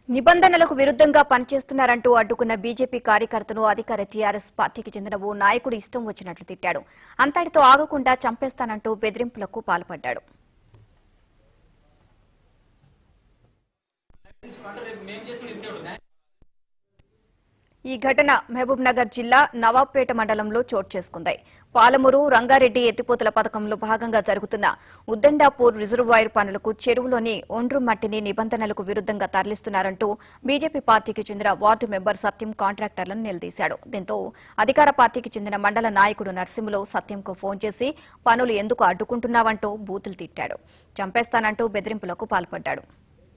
నిబంధనలకు విరుద్ధంగా పనిచేస్తున్నారంటూ అడ్డుకున్న బీజేపీ కార్యకర్తను అధికార టీఆర్ఎస్ పార్టీకి చెందిన ఓ నాయకుడు ఇష్టం వచ్చినట్లు తిట్టాడు అంతటితో ఆగకుండా చంపేస్తానంటూ బెదిరింపులకు పాల్పడ్డాడు ఈ ఘటన మహబూబ్ నగర్ జిల్లా నవాబ్పేట మండలంలో చోటు చేసుకుంది పాలమూరు రంగారెడ్డి ఎత్తిపోతల పథకంలో భాగంగా జరుగుతున్న ఉద్దండాపూర్ రిజర్వాయర్ పనులకు చెరువులోని ఒండ్రు మట్టిని నిబంధనలకు విరుద్ధంగా తరలిస్తున్నారంటూ బీజేపీ పార్టీకి చెందిన వార్డు మెంబర్ సత్యం కాంట్రాక్టర్లను నిలదీశాడు దీంతో అధికార పార్టీకి చెందిన మండల నాయకుడు నర్సింహులు సత్యంకు ఫోన్ చేసి పనులు ఎందుకు అడ్డుకుంటున్నావంటూ బూతులు తిట్టాడు చంపేస్తానంటూ బెదిరింపులకు పాల్పడ్డాడు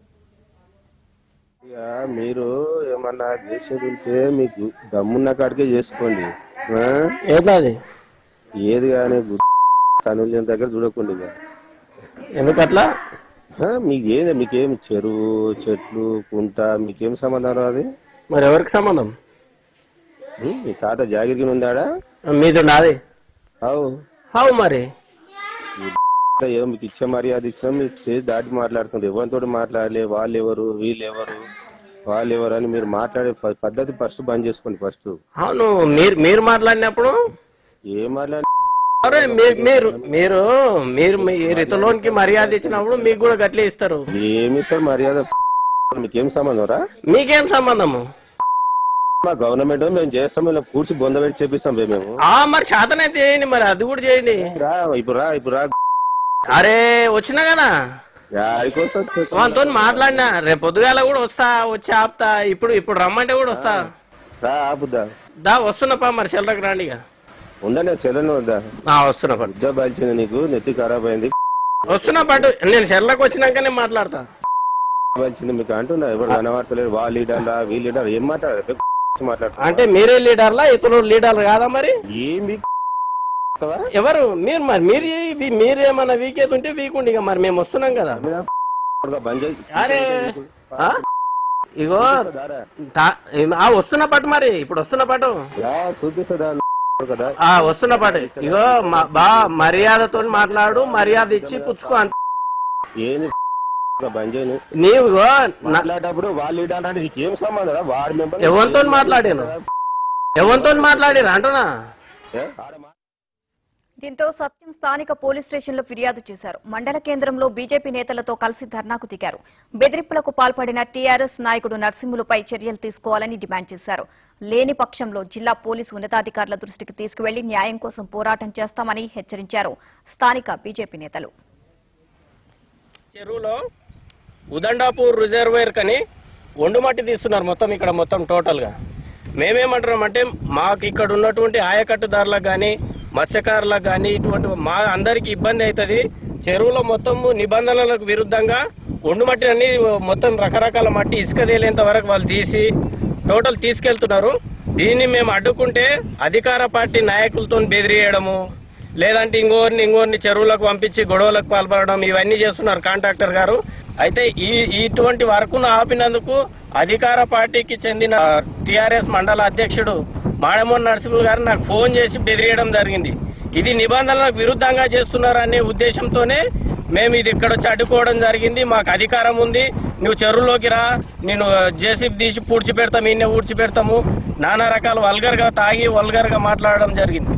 ఇక మీరు ఏమన్నా చేసేది ఉంటే మీకు దమ్మున్న కాడికే చేసుకోండి ఆ? ఏంటది ఏది కానీ తనుజం దగ్గర చూడకండి ఇక ఎందుకట్లా ఆ, మీకు ఏది మీకేం చెరువు చెట్లు కుంట మీకేం సంబంధం అది మరి ఎవరికి సంబంధం ఉం? మీ తాత జాగిరికి ఉందాడా మీతో నాది అవు అవు మరి ఏదో మీకు ఇచ్చే మర్యాద ఇచ్చాం మీరు చేసి దాటి మాట్లాడుతుంది ఎవరితో మాట్లాడలే వాళ్ళు ఎవరు వీళ్ళు ఎవరు వాళ్ళు ఎవరు అని మీరు మాట్లాడే ప- పద్ధతి ఫస్ట్ బంద్ చేసుకోండి ఫస్ట్ అవును మీరు మీరు మాట్లాడినప్పుడు ఏం మాట్లాడి అరే మీ- మీరు మీరు మీరు మీ రితలోనికి మర్యాద ఇచ్చినప్పుడు మీకు కూడా గట్లే ఇస్తారు ఏమి సార్ మర్యాద మీకేం సంబంధం రా మీకేం సంబంధము మా గవర్నమెంట్ మేము చేస్తాం ఇలా కూర్చి బొంద పెట్టి చేపిస్తాం బే మేము ఆ మరి శాతనైతే చేయండి మరి అది కూడా చేయండి రా ఇప్పుడు రా ఇప్పుడు రా అరే వచ్చినా కదా యాడికోసం వాళ్ళతో మాట్లాడినా రేపు పొద్దుగాల కూడా వస్తా వచ్చి ఆపుతా ఇప్పుడు ఇప్పుడు రమ్మంటే కూడా వస్తా రా ఆపుద్దా దా వస్తున్నప్పా మరి చెల్లరకు రాండి ఇక. ఉండనే సెలవు వద్దా ఆ వస్తున్నా పట్టు ఉద్యోగ బాల్చింది నీకు నెత్తి ఖరాబ్ అయింది వస్తున్నా పట్టు నేను చెల్లకు వచ్చినాకనే మాట్లాడతా బాల్చింది మీకు అంటున్నా ఎవరు కనబడతలేరు వాళ్ళ లీడర్ వీళ్ళ లీడర్ ఏం మాట్లాడారు మాట్లాడతారు అంటే మీరే లీడర్లా ఇతరులు లీడర్ కాదా మరి ఏమి ఎవరు మీరు మరి మీరు ఇవి- మీరేమన్నా వీకేది ఉంటే వీకుండి ఇక మరి మేము వస్తున్నాం కదా బంద్ చేయి అరే ఆ? ఇగో దారా. తా- ఆ వస్తున్న పట్టు మరి ఇప్పుడు వస్తున్న పట్టు రా చూపిస్తుందా కదా ఆ వస్తున్న పట్టు ఇగో మా- బా మర్యాదతో మాట్లాడు మర్యాద ఇచ్చి పుచ్చుకో అంత ఏంది బంద్ చేయను నీవు ఇగో నా- మాట్లాడేటప్పుడు వాళ్ళు లీడర్ అంటే నీకు ఏం సంబంధం రా? వార్డు మెంబర్ ఎవరితో మాట్లాడాను ఎవరితో మాట్లాడారు అంటున్నా ఏ? ఆడ మా- దీంతో సత్యం స్థానిక పోలీస్ స్టేషన్లో ఫిర్యాదు చేశారు మండల కేంద్రంలో బీజేపీ నేతలతో కలిసి ధర్నాకు దిగారు బెదిరింపులకు పాల్పడిన టీఆర్ఎస్ నాయకుడు నర్సింహులపై చర్యలు తీసుకోవాలని డిమాండ్ చేశారు లేని పక్షంలో జిల్లా పోలీసు ఉన్నతాధికారుల దృష్టికి తీసుకువెళ్లి న్యాయం కోసం పోరాటం చేస్తామని హెచ్చరించారు స్థానిక బీజేపీ నేతలు చెరువులో ఉదండాపూర్ రిజర్వేర్ కని ఒండుమట్టి తీస్తున్నారు మొత్తం ఇక్కడ మొత్తం టోటల్ గా మేమేమంటున్నాం అంటే మాకు ఇక్కడ ఉన్నటువంటి ఆయకట్టుదారులకు కానీ మత్స్యకారులకు కానీ ఇటువంటి మా అందరికి ఇబ్బంది అవుతుంది చెరువులో మొత్తం నిబంధనలకు విరుద్ధంగా ఒండుమట్టి అన్ని మొత్తం రకరకాల మట్టి ఇసుక తేలేంత వరకు వాళ్ళు తీసి టోటల్ తీసుకెళ్తున్నారు దీన్ని మేము అడ్డుకుంటే అధికార పార్టీ నాయకులతో బెదిరియడము లేదంటే ఇంకోరిని ఇంకోరిని చెరువులకు పంపించి గొడవలకు పాల్పడడం ఇవన్నీ చేస్తున్నారు కాంట్రాక్టర్ గారు అయితే ఈ ఇటువంటి వర్కును ఆపినందుకు అధికార పార్టీకి చెందిన టిఆర్ఎస్ మండల అధ్యక్షుడు మాడమోహన్ నరసింహులు గారు నాకు ఫోన్ చేసి బెదిరియడం జరిగింది ఇది నిబంధనలకు విరుద్ధంగా చేస్తున్నారనే ఉద్దేశంతోనే మేము ఇది ఇక్కడ వచ్చి అడ్డుకోవడం జరిగింది మాకు అధికారం ఉంది నువ్వు చెరువులోకి రా నేను జేసీబీ తీసి పూడ్చి పెడతాము ఈయన ఊడ్చి పెడతాము నానా రకాల వల్గర్గా తాగి వల్గర్గా మాట్లాడడం జరిగింది